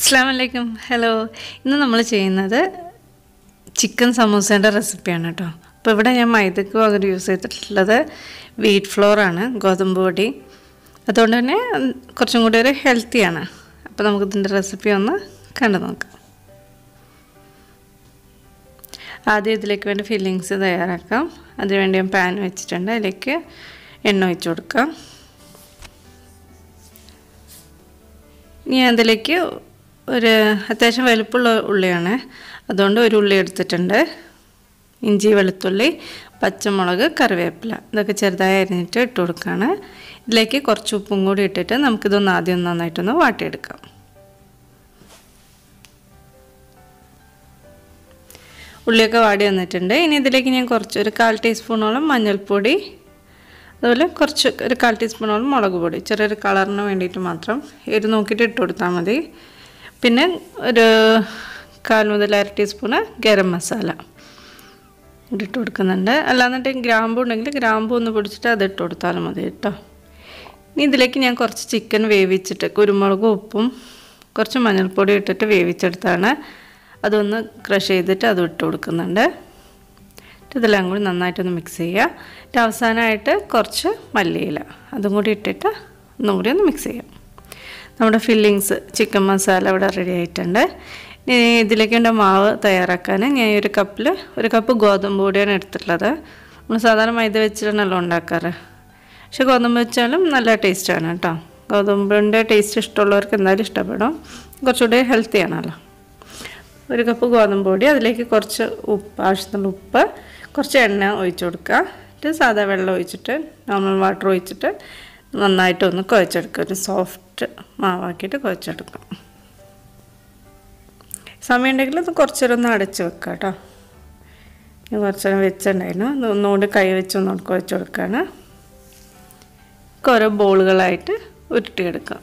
അസ്സാം വലൈക്കും ഹലോ ഇന്ന് നമ്മൾ ചെയ്യുന്നത് ചിക്കൻ സമൂസേൻ്റെ റെസിപ്പിയാണ് കേട്ടോ അപ്പോൾ ഇവിടെ ഞാൻ മൈദക്ക് പകരം യൂസ് ചെയ്തിട്ടുള്ളത് വീറ്റ് ഫ്ലോർ ആണ് ഗോതമ്പ് പൊടി അതുകൊണ്ട് തന്നെ കുറച്ചും കൂടി ഒരു ഹെൽത്തിയാണ് അപ്പോൾ നമുക്ക് ഇതിൻ്റെ റെസിപ്പി ഒന്ന് കണ്ടു നോക്കാം ആദ്യം ഇതിലേക്ക് വേണ്ടി ഫില്ലിങ്സ് തയ്യാറാക്കാം അതിനുവേണ്ടി ഞാൻ പാൻ വെച്ചിട്ടുണ്ട് അതിലേക്ക് എണ്ണ ഒഴിച്ച് കൊടുക്കാം ഇനി അതിലേക്ക് ഒരു അത്യാവശ്യം വലുപ്പമുള്ള ഉള്ളിയാണ് അതുകൊണ്ട് ഒരു ഉള്ളി എടുത്തിട്ടുണ്ട് ഇഞ്ചി വെളുത്തുള്ളി പച്ചമുളക് കറിവേപ്പില ഇതൊക്കെ ചെറുതായി അരിഞ്ഞിട്ട് ഇട്ട് കൊടുക്കുകയാണ് ഇതിലേക്ക് കുറച്ച് ഉപ്പും കൂടി ഇട്ടിട്ട് നമുക്കിതൊന്ന് ആദ്യം നന്നായിട്ടൊന്ന് വാട്ടിയെടുക്കാം ഉള്ളിയൊക്കെ വാടി വന്നിട്ടുണ്ട് ഇനി ഇതിലേക്ക് ഞാൻ കുറച്ച് ഒരു കാൽ ടീസ്പൂണോളം മഞ്ഞൾപ്പൊടി അതുപോലെ കുറച്ച് ഒരു കാൽ ടീസ്പൂണോളം മുളക് പൊടി ചെറിയൊരു കളറിന് വേണ്ടിയിട്ട് മാത്രം എരി നോക്കിയിട്ട് ഇട്ട് കൊടുത്താൽ മതി പിന്നെ ഒരു കാൽ മുതൽ അര ടീസ്പൂണ് ഗരം മസാല ഇട്ട് കൊടുക്കുന്നുണ്ട് അല്ലാന്നിട്ട് ഗ്രാമ്പു ഉണ്ടെങ്കിൽ ഗ്രാമ്പു ഒന്ന് പൊടിച്ചിട്ട് അത് ഇട്ട് കൊടുത്താലും മതി കേട്ടോ ഇനി ഇതിലേക്ക് ഞാൻ കുറച്ച് ചിക്കൻ വേവിച്ചിട്ട് കുരുമുളകും ഉപ്പും കുറച്ച് മഞ്ഞൾപ്പൊടി ഇട്ടിട്ട് വേവിച്ചെടുത്താണ് അതൊന്ന് ക്രഷ് ചെയ്തിട്ട് അത് ഇട്ട് കൊടുക്കുന്നുണ്ട് ഇതെല്ലാം കൂടി നന്നായിട്ടൊന്ന് മിക്സ് ചെയ്യുക എന്നിട്ട് അവസാനമായിട്ട് കുറച്ച് മല്ലിയില അതും കൂടി ഇട്ടിട്ട് ഒന്നും കൂടി ഒന്ന് മിക്സ് ചെയ്യാം നമ്മുടെ ഫില്ലിങ്സ് ചിക്കൻ മസാല ഇവിടെ റെഡി ആയിട്ടുണ്ട് ഇനി ഇതിലേക്ക് വേണ്ട മാവ് തയ്യാറാക്കാൻ ഞാൻ ഒരു കപ്പിൽ ഒരു കപ്പ് ഗോതമ്പ് പൊടിയാണ് എടുത്തിട്ടുള്ളത് നമ്മൾ സാധാരണ മൈദ വെച്ചിട്ടാണല്ലോ ഉണ്ടാക്കാറ് പക്ഷെ ഗോതമ്പ് വെച്ചാലും നല്ല ടേസ്റ്റാണ് കേട്ടോ ഗോതമ്പിൻ്റെ ടേസ്റ്റ് ഇഷ്ടമുള്ളവർക്ക് എന്തായാലും ഇഷ്ടപ്പെടും കുറച്ചുകൂടി ഹെൽത്തി ആണല്ലോ ഒരു കപ്പ് ഗോതമ്പ് പൊടി അതിലേക്ക് കുറച്ച് ഉപ്പ് ആവശ്യത്തിനുള്ള ഉപ്പ് കുറച്ച് എണ്ണ ഒഴിച്ചു കൊടുക്കുക എന്നിട്ട് സാധാ വെള്ളം ഒഴിച്ചിട്ട് നോർമൽ വാട്ടർ ഒഴിച്ചിട്ട് നന്നായിട്ടൊന്ന് കുഴച്ചെടുക്കുക ഒരു സോഫ്റ്റ് മാവാക്കിയിട്ട് കുഴച്ചെടുക്കാം സമയം ഉണ്ടെങ്കിൽ അത് കുറച്ച് നേരം ഒന്ന് അടച്ച് വെക്കുക കേട്ടോ ഞാൻ കുറച്ച് നേരം വെച്ചിട്ടുണ്ടായിരുന്നു ഒന്നുകൊണ്ട് കൈ വെച്ച് ഒന്നുകൊണ്ട് കുഴച്ച് കൊടുക്കുകയാണ് ഓരോ ബോളുകളായിട്ട് ഉരുട്ടിയെടുക്കാം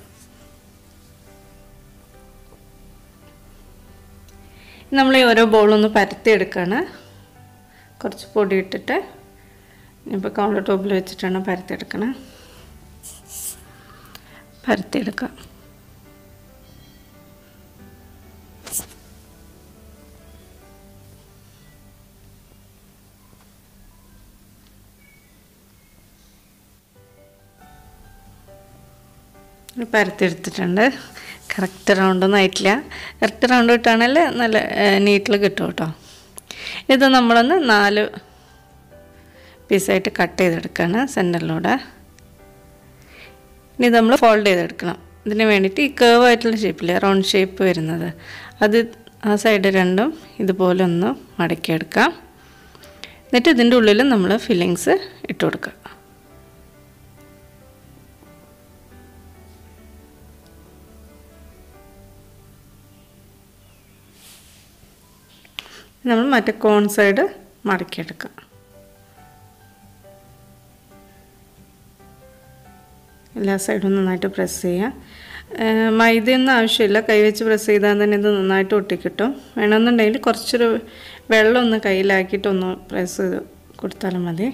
നമ്മൾ ഈ ഓരോ ബോളൊന്ന് പരത്തിയെടുക്കുകയാണ് കുറച്ച് പൊടി ഇട്ടിട്ട് ഇപ്പോൾ കൗണ്ടർ ടോപ്പിൽ വെച്ചിട്ടാണ് പരത്തിയെടുക്കണേ പരത്തിയെടുക്കാം പരത്തിയെടുത്തിട്ടുണ്ട് കറക്റ്റ് റൗണ്ടൊന്നും ആയിട്ടില്ല കറക്റ്റ് റൗണ്ട് കിട്ടുകയാണെങ്കിൽ നല്ല നീറ്റിൽ കിട്ടും കേട്ടോ ഇത് നമ്മളൊന്ന് നാല് പീസായിട്ട് കട്ട് ചെയ്തെടുക്കുകയാണ് സെൻറ്ററിലൂടെ ഇനി നമ്മൾ ഫോൾഡ് ചെയ്തെടുക്കണം ഇതിന് വേണ്ടിയിട്ട് ഈ കേവ് ആയിട്ടുള്ള ഷേപ്പിൽ റൗണ്ട് ഷേപ്പ് വരുന്നത് അത് ആ സൈഡ് രണ്ടും ഇതുപോലെ ഒന്ന് മടക്കിയെടുക്കാം എന്നിട്ട് ഇതിൻ്റെ ഉള്ളിൽ നമ്മൾ ഫില്ലിങ്സ് ഇട്ട് കൊടുക്കുക നമ്മൾ മറ്റേ കോൺ സൈഡ് മടക്കിയെടുക്കാം എല്ലാ സൈഡും നന്നായിട്ട് പ്രസ് ചെയ്യുക മൈദയൊന്നും ആവശ്യമില്ല കൈവച്ച് പ്രസ് ചെയ്താൽ തന്നെ ഇത് നന്നായിട്ട് ഒട്ടിക്കിട്ടും വേണമെന്നുണ്ടെങ്കിൽ കുറച്ചൊരു വെള്ളം ഒന്ന് കയ്യിലാക്കിയിട്ട് ഒന്ന് പ്രസ് ചെയ്ത് കൊടുത്താലും മതി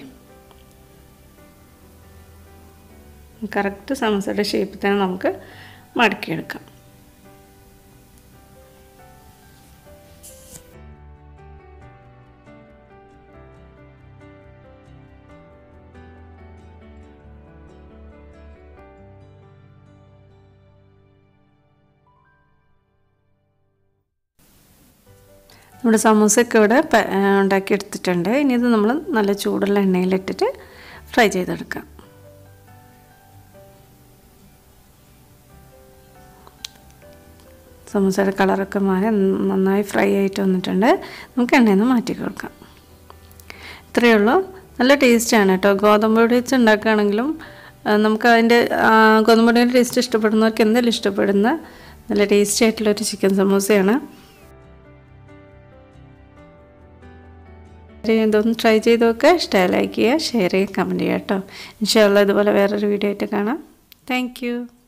കറക്റ്റ് സമസയുടെ ഷേപ്പിൽ തന്നെ നമുക്ക് മടക്കിയെടുക്കാം നമ്മുടെ സമൂസയൊക്കെ ഇവിടെ ഉണ്ടാക്കി എടുത്തിട്ടുണ്ട് ഇനി ഇത് നമ്മൾ നല്ല ചൂടുള്ള എണ്ണയിലിട്ടിട്ട് ഫ്രൈ ചെയ്തെടുക്കാം സമൂസയുടെ കളറൊക്കെ മാറി നന്നായി ഫ്രൈ ആയിട്ട് വന്നിട്ടുണ്ട് നമുക്ക് എണ്ണയിൽ നിന്ന് മാറ്റി കൊടുക്കാം ഇത്രയേ ഉള്ളൂ നല്ല ടേസ്റ്റാണ് കേട്ടോ ഗോതമ്പ് പൊടി വെച്ച് ഉണ്ടാക്കുകയാണെങ്കിലും നമുക്ക് അതിൻ്റെ ഗോതമ്പ് പൊടിയുടെ ടേസ്റ്റ് ഇഷ്ടപ്പെടുന്നവർക്ക് എന്തെങ്കിലും ഇഷ്ടപ്പെടുന്ന നല്ല ടേസ്റ്റി ആയിട്ടുള്ളൊരു ചിക്കൻ സമൂസയാണ് ഇതൊന്ന് ട്രൈ ചെയ്ത് നോക്കുക ഇഷ്ടമായി ലൈക്ക് ചെയ്യുക ഷെയർ ചെയ്യുക കമൻറ്റ് ചെയ്യുക കേട്ടോ ഇൻഷാല്ല ഇതുപോലെ വേറൊരു വീഡിയോ ആയിട്ട് കാണാം താങ്ക്